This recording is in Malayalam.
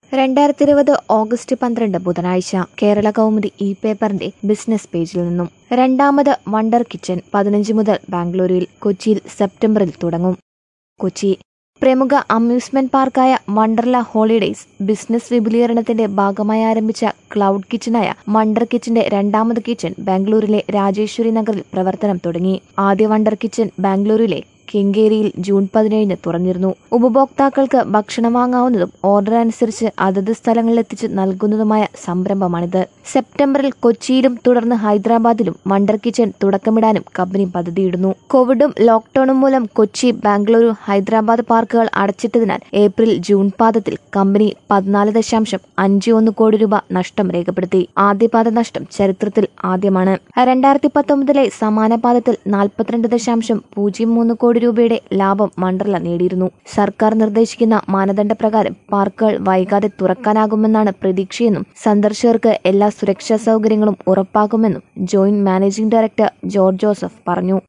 രണ്ടായിരത്തി ഇരുപത് ഓഗസ്റ്റ് പന്ത്രണ്ട് ബുധനാഴ്ച കേരള കൗമുദി ഇ പേപ്പറിന്റെ ബിസിനസ് പേജിൽ നിന്നും രണ്ടാമത് വണ്ടർ കിച്ചൺ പതിനഞ്ച് മുതൽ ബാംഗ്ലൂരിൽ കൊച്ചിയിൽ സെപ്റ്റംബറിൽ തുടങ്ങും കൊച്ചി പ്രമുഖ അമ്യൂസ്മെന്റ് പാർക്കായ വണ്ടർല ഹോളിഡേയ്സ് ബിസിനസ് വിപുലീകരണത്തിന്റെ ഭാഗമായി ആരംഭിച്ച ക്ലൗഡ് കിച്ചനായ വണ്ടർ കിച്ചന്റെ രണ്ടാമത് കിച്ചൺ ബാംഗ്ലൂരിലെ രാജേശ്വരി നഗറിൽ പ്രവർത്തനം തുടങ്ങി ആദ്യ വണ്ടർ കിച്ചൺ ബാംഗ്ലൂരിലെ കെങ്കേരിയിൽ ജൂൺ പതിനേഴിന് തുറന്നിരുന്നു ഉപഭോക്താക്കൾക്ക് ഭക്ഷണം വാങ്ങാവുന്നതും ഓർഡർ അനുസരിച്ച് അതത് സ്ഥലങ്ങളിൽ എത്തിച്ച് നൽകുന്നതുമായ സംരംഭമാണിത് സെപ്റ്റംബറിൽ കൊച്ചിയിലും തുടർന്ന് ഹൈദരാബാദിലും വണ്ടർ കിച്ചൺ തുടക്കമിടാനും കമ്പനി പദ്ധതിയിടുന്നു കോവിഡും ലോക്ഡൌണും മൂലം കൊച്ചി ബാംഗ്ലൂരു ഹൈദരാബാദ് പാർക്കുകൾ അടച്ചിട്ടതിനാൽ ഏപ്രിൽ ജൂൺ പാദത്തിൽ കമ്പനി പതിനാല് ദശാംശം അഞ്ച് ഒന്ന് കോടി രൂപ നഷ്ടം രേഖപ്പെടുത്തി ആദ്യപാദ നഷ്ടം ചരിത്രത്തിൽ ആദ്യമാണ് രണ്ടായിരത്തി പത്തൊമ്പതിലെ സമാന പാദത്തിൽ നാൽപ്പത്തിരണ്ട് ദശാംശം പൂജ്യം മൂന്ന് കോടി രൂപയുടെ ലാഭം മണ്ഡല നേടിയിരുന്നു സർക്കാർ നിർദ്ദേശിക്കുന്ന മാനദണ്ഡപ്രകാരം പാർക്കുകൾ വൈകാതെ തുറക്കാനാകുമെന്നാണ് പ്രതീക്ഷയെന്നും സന്ദർശകർക്ക് എല്ലാ സുരക്ഷാ സൗകര്യങ്ങളും ഉറപ്പാക്കുമെന്നും joint managing director George Joseph പറഞ്ഞു